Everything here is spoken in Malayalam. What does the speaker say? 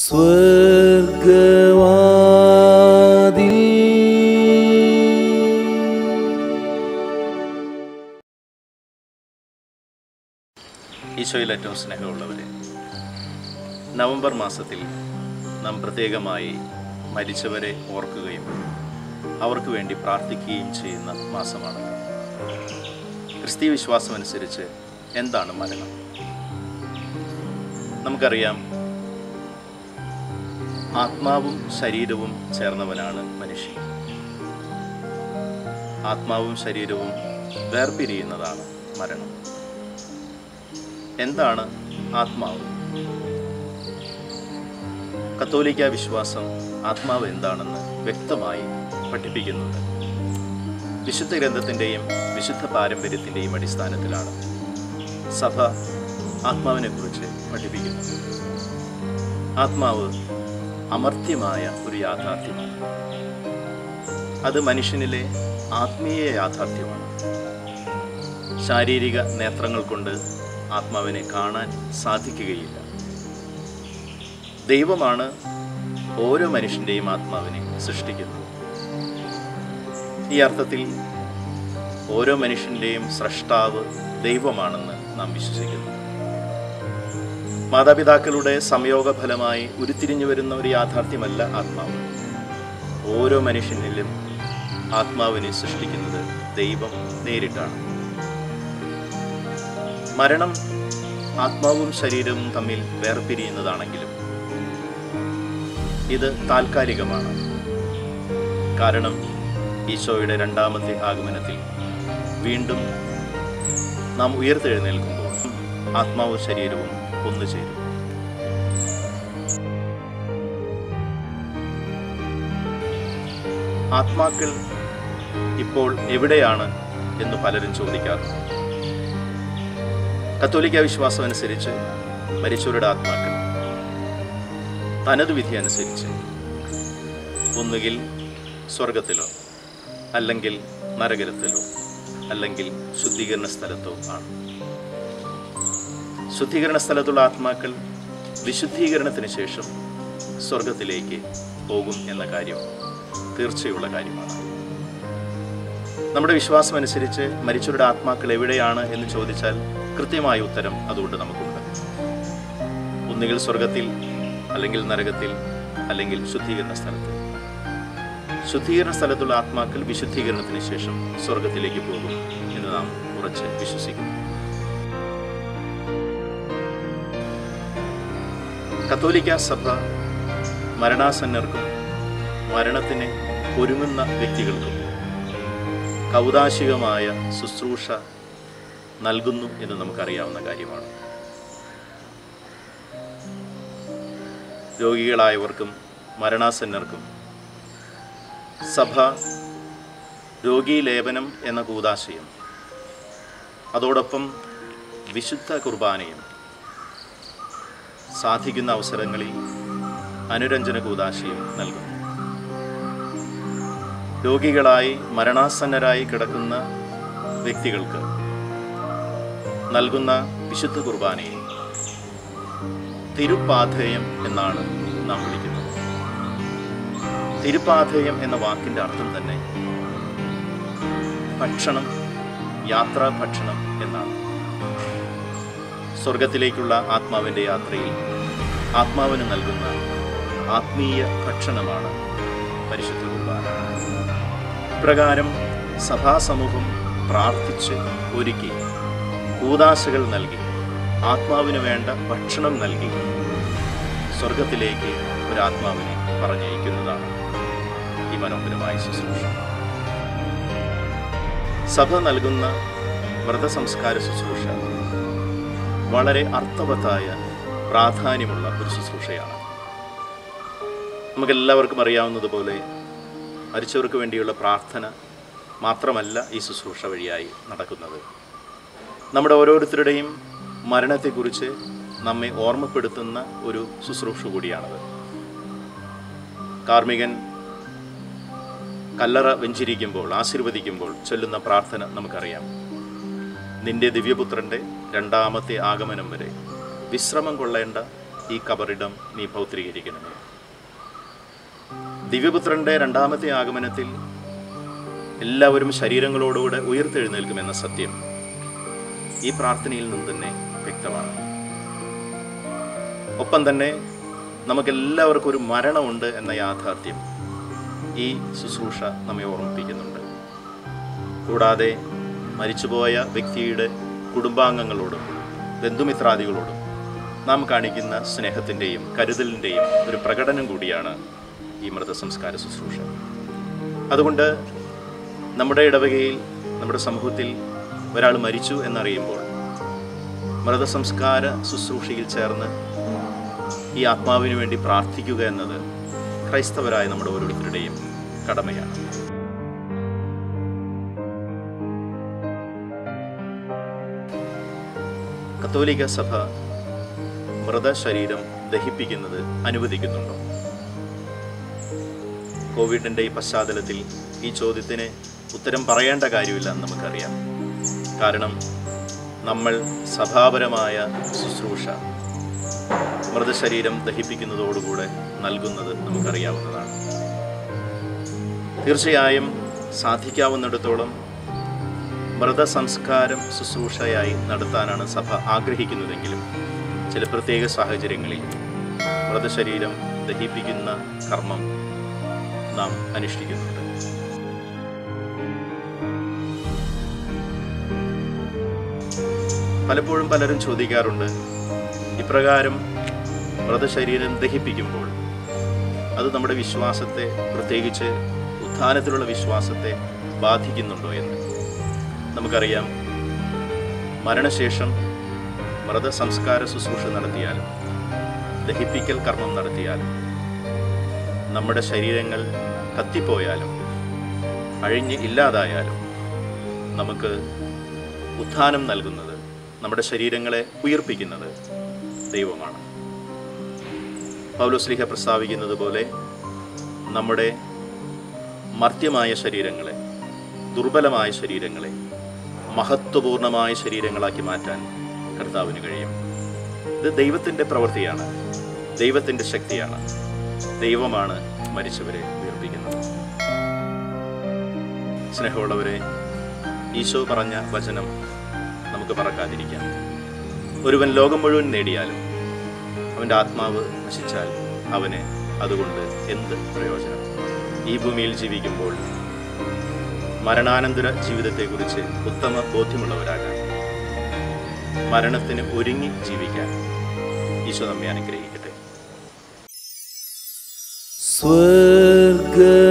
സ്വർഗവാതിൽ ഈശോയിൽ ഏറ്റവും സ്നേഹമുള്ളവരെ നവംബർ മാസത്തിൽ നാം പ്രത്യേകമായി മരിച്ചവരെ ഓർക്കുകയും അവർക്ക് വേണ്ടി പ്രാർത്ഥിക്കുകയും ചെയ്യുന്ന മാസമാണ് ക്രിസ്തീയ വിശ്വാസമനുസരിച്ച് എന്താണ് മരണം നമുക്കറിയാം ആത്മാവും ശരീരവും ചേർന്നവനാണ് മനുഷ്യൻ ആത്മാവും ശരീരവും വേർപിരിയുന്നതാണ് മരണം എന്താണ് ആത്മാവ് കത്തോലിക്ക വിശ്വാസം ആത്മാവ് എന്താണെന്ന് വ്യക്തമായി പഠിപ്പിക്കുന്നുണ്ട് വിശുദ്ധ ഗ്രന്ഥത്തിൻ്റെയും വിശുദ്ധ പാരമ്പര്യത്തിൻ്റെയും അടിസ്ഥാനത്തിലാണ് സഭ ആത്മാവിനെ കുറിച്ച് പഠിപ്പിക്കുന്നത് ആത്മാവ് അമർത്യമായ ഒരു യാഥാർത്ഥ്യമാണ് അത് മനുഷ്യനിലെ ആത്മീയ യാഥാർത്ഥ്യമാണ് ശാരീരിക നേത്രങ്ങൾ കൊണ്ട് ആത്മാവിനെ കാണാൻ സാധിക്കുകയില്ല ദൈവമാണ് ഓരോ മനുഷ്യൻ്റെയും ആത്മാവിനെ സൃഷ്ടിക്കുന്നത് ഈ അർത്ഥത്തിൽ ഓരോ മനുഷ്യൻ്റെയും സ്രഷ്ടാവ് ദൈവമാണെന്ന് നാം വിശ്വസിക്കുന്നു മാതാപിതാക്കളുടെ സംയോഗ ഫലമായി ഉരുത്തിരിഞ്ഞു വരുന്ന ഒരു യാഥാർത്ഥ്യമല്ല ആത്മാവ് ഓരോ മനുഷ്യനിലും ആത്മാവിനെ സൃഷ്ടിക്കുന്നത് ദൈവം നേരിട്ടാണ് മരണം ആത്മാവും ശരീരവും തമ്മിൽ വേർപിരിയുന്നതാണെങ്കിലും ഇത് താൽക്കാലികമാണ് കാരണം ഈശോയുടെ രണ്ടാമത്തെ ആഗമനത്തിൽ വീണ്ടും നാം ഉയർത്തെഴുന്നേൽക്കുമ്പോൾ ആത്മാവും ശരീരവും ഒന്നുചേരും ആത്മാക്കൾ ഇപ്പോൾ എവിടെയാണ് എന്ന് പലരും ചോദിക്കാറുണ്ട് കത്തോലിക്ക വിശ്വാസം അനുസരിച്ച് മരിച്ചവരുടെ ആത്മാക്കൾ തനത് വിധി അനുസരിച്ച് ഒന്നുകിൽ സ്വർഗത്തിലോ അല്ലെങ്കിൽ നരകരത്തിലോ അല്ലെങ്കിൽ ശുദ്ധീകരണ സ്ഥലത്തോ ആണ് ശുദ്ധീകരണ സ്ഥലത്തുള്ള ആത്മാക്കൾ വിശുദ്ധീകരണത്തിന് ശേഷം സ്വർഗത്തിലേക്ക് പോകും എന്ന കാര്യം തീർച്ചയുള്ള കാര്യമാണ് നമ്മുടെ വിശ്വാസം അനുസരിച്ച് മരിച്ചവരുടെ ആത്മാക്കൾ എവിടെയാണ് എന്ന് ചോദിച്ചാൽ കൃത്യമായ ഉത്തരം അതുകൊണ്ട് നമുക്കുണ്ട് ഒന്നുകിൽ സ്വർഗത്തിൽ അല്ലെങ്കിൽ നരകത്തിൽ അല്ലെങ്കിൽ ശുദ്ധീകരണ സ്ഥലത്ത് ശുദ്ധീകരണ സ്ഥലത്തുള്ള ആത്മാക്കൾ വിശുദ്ധീകരണത്തിന് ശേഷം സ്വർഗത്തിലേക്ക് പോകും എന്ന് നാം ഉറച്ച് വിശ്വസിക്കുന്നു കത്തോലിക്ക സഭ മരണാസന്നർക്കും മരണത്തിന് ഒരുങ്ങുന്ന വ്യക്തികൾക്കും കൗതാശികമായ ശുശ്രൂഷ നൽകുന്നു എന്ന് നമുക്കറിയാവുന്ന കാര്യമാണ് രോഗികളായവർക്കും മരണാസന്നർക്കും സഭ രോഗീ ലേപനം എന്ന കൂതാശയം അതോടൊപ്പം വിശുദ്ധ കുർബാനയും സാധിക്കുന്ന അവസരങ്ങളിൽ അനുരഞ്ജന കൂതാശയും നൽകുന്നു രോഗികളായി മരണാസന്നരായി കിടക്കുന്ന വ്യക്തികൾക്ക് നൽകുന്ന വിശുദ്ധ കുർബാനയെ തിരുപ്പാധേയം എന്നാണ് നാം വിളിക്കുന്നത് തിരുപ്പാധേയം എന്ന വാക്കിൻ്റെ അർത്ഥം തന്നെ ഭക്ഷണം യാത്രാ ഭക്ഷണം എന്നാണ് സ്വർഗത്തിലേക്കുള്ള ആത്മാവിൻ്റെ യാത്രയിൽ ആത്മാവിന് നൽകുന്ന ആത്മീയ ഭക്ഷണമാണ് പരിശുദ്ധ കുർബാന ഇപ്രകാരം സഭാസമൂഹം പ്രാർത്ഥിച്ച് ഒരുക്കി കൂതാശകൾ നൽകി ആത്മാവിന് വേണ്ട ഭക്ഷണം നൽകി സ്വർഗത്തിലേക്ക് ഒരു ആത്മാവിനെ പറഞ്ഞയക്കുന്നതാണ് ഈ മനോഹരമായ ശുശ്രൂഷ സഭ നൽകുന്ന വ്രതസംസ്കാര ശുശ്രൂഷ വളരെ അർത്ഥവത്തായ പ്രാധാന്യമുള്ള ഒരു ശുശ്രൂഷയാണ് നമുക്കെല്ലാവർക്കും അറിയാവുന്നതുപോലെ മരിച്ചവർക്ക് വേണ്ടിയുള്ള പ്രാർത്ഥന മാത്രമല്ല ഈ ശുശ്രൂഷ വഴിയായി നടക്കുന്നത് നമ്മുടെ ഓരോരുത്തരുടെയും മരണത്തെക്കുറിച്ച് നമ്മെ ഓർമ്മപ്പെടുത്തുന്ന ഒരു ശുശ്രൂഷ കൂടിയാണത് കാർമികൻ കല്ലറ വെഞ്ചിരിക്കുമ്പോൾ ആശീർവദിക്കുമ്പോൾ ചൊല്ലുന്ന പ്രാർത്ഥന നമുക്കറിയാം നിന്റെ ദിവ്യപുത്രൻ്റെ രണ്ടാമത്തെ ആഗമനം വരെ വിശ്രമം കൊള്ളേണ്ട ഈ കബറിടം നീ ഭൗത്രീകരിക്കണമേ ദിവ്യപുത്രന്റെ രണ്ടാമത്തെ ആഗമനത്തിൽ എല്ലാവരും ശരീരങ്ങളോടുകൂടെ ഉയർത്തെഴുന്നേൽക്കുമെന്ന സത്യം ഈ പ്രാർത്ഥനയിൽ നിന്ന് തന്നെ വ്യക്തമാണ് ഒപ്പം തന്നെ നമുക്കെല്ലാവർക്കും ഒരു മരണമുണ്ട് എന്ന യാഥാർത്ഥ്യം ഈ ശുശ്രൂഷ നമ്മെ ഓർമ്മിപ്പിക്കുന്നുണ്ട് കൂടാതെ മരിച്ചുപോയ വ്യക്തിയുടെ കുടുംബാംഗങ്ങളോടും ബന്ധുമിത്രാദികളോടും നാം കാണിക്കുന്ന സ്നേഹത്തിൻ്റെയും കരുതലിൻ്റെയും ഒരു പ്രകടനം കൂടിയാണ് ഈ മൃതസംസ്കാര ശുശ്രൂഷ അതുകൊണ്ട് നമ്മുടെ ഇടവകയിൽ നമ്മുടെ സമൂഹത്തിൽ ഒരാൾ മരിച്ചു എന്നറിയുമ്പോൾ മൃതസംസ്കാര ശുശ്രൂഷയിൽ ചേർന്ന് ഈ ആത്മാവിന് വേണ്ടി പ്രാർത്ഥിക്കുക എന്നത് ക്രൈസ്തവരായ നമ്മുടെ ഓരോരുത്തരുടെയും കടമയാണ് കത്തോലിക്ക സഭ മൃതശരീരം ദഹിപ്പിക്കുന്നത് അനുവദിക്കുന്നുണ്ടോ കോവിഡിൻ്റെ ഈ പശ്ചാത്തലത്തിൽ ഈ ചോദ്യത്തിന് ഉത്തരം പറയേണ്ട കാര്യമില്ലെന്ന് നമുക്കറിയാം കാരണം നമ്മൾ സഭാപരമായ ശുശ്രൂഷ മൃതശരീരം ദഹിപ്പിക്കുന്നതോടുകൂടെ നൽകുന്നത് നമുക്കറിയാവുന്നതാണ് തീർച്ചയായും സാധിക്കാവുന്നിടത്തോളം മൃതസംസ്കാരം ശുശ്രൂഷയായി നടത്താനാണ് സഭ ആഗ്രഹിക്കുന്നതെങ്കിലും ചില പ്രത്യേക സാഹചര്യങ്ങളിൽ മൃതശരീരം ദഹിപ്പിക്കുന്ന കർമ്മം നാം അനുഷ്ഠിക്കുന്നുണ്ട് പലപ്പോഴും പലരും ചോദിക്കാറുണ്ട് ഇപ്രകാരം മൃതശരീരം ദഹിപ്പിക്കുമ്പോൾ അത് നമ്മുടെ വിശ്വാസത്തെ പ്രത്യേകിച്ച് ഉത്ഥാനത്തിലുള്ള വിശ്വാസത്തെ ബാധിക്കുന്നുണ്ടോ എന്ന് നമുക്കറിയാം മരണശേഷം മൃതസംസ്കാര ശുശ്രൂഷ നടത്തിയാലും ദഹിപ്പിക്കൽ കർമ്മം നടത്തിയാലും നമ്മുടെ ശരീരങ്ങൾ കത്തിപ്പോയാലും അഴിഞ്ഞ് ഇല്ലാതായാലും നമുക്ക് ഉത്ഥാനം നൽകുന്നത് നമ്മുടെ ശരീരങ്ങളെ ഉയർപ്പിക്കുന്നത് ദൈവമാണ് പൗലോസ്ലിഹ പ്രസ്താവിക്കുന്നത് പോലെ നമ്മുടെ മർത്യമായ ശരീരങ്ങളെ ദുർബലമായ ശരീരങ്ങളെ മഹത്വപൂർണമായ ശരീരങ്ങളാക്കി മാറ്റാൻ കർത്താവിന് കഴിയും ഇത് ദൈവത്തിൻ്റെ പ്രവൃത്തിയാണ് ദൈവത്തിൻ്റെ ശക്തിയാണ് ദൈവമാണ് മരിച്ചവരെ ഉയർപ്പിക്കുന്നത് സ്നേഹമുള്ളവരെ ഈശോ പറഞ്ഞ വചനം നമുക്ക് പറക്കാതിരിക്കാം ഒരുവൻ ലോകം മുഴുവൻ നേടിയാലും അവൻ്റെ ആത്മാവ് നശിച്ചാൽ അവന് അതുകൊണ്ട് എന്ത് പ്രയോജനം ഈ ഭൂമിയിൽ ജീവിക്കുമ്പോൾ മരണാനന്തര ജീവിതത്തെക്കുറിച്ച് ഉത്തമ ബോധ്യമുള്ളവരാകാൻ മരണത്തിന് ഒരുങ്ങി ജീവിക്കാൻ ഈശോ നമ്മെ അനുഗ്രഹിക്കട്ടെ സ്വർഗ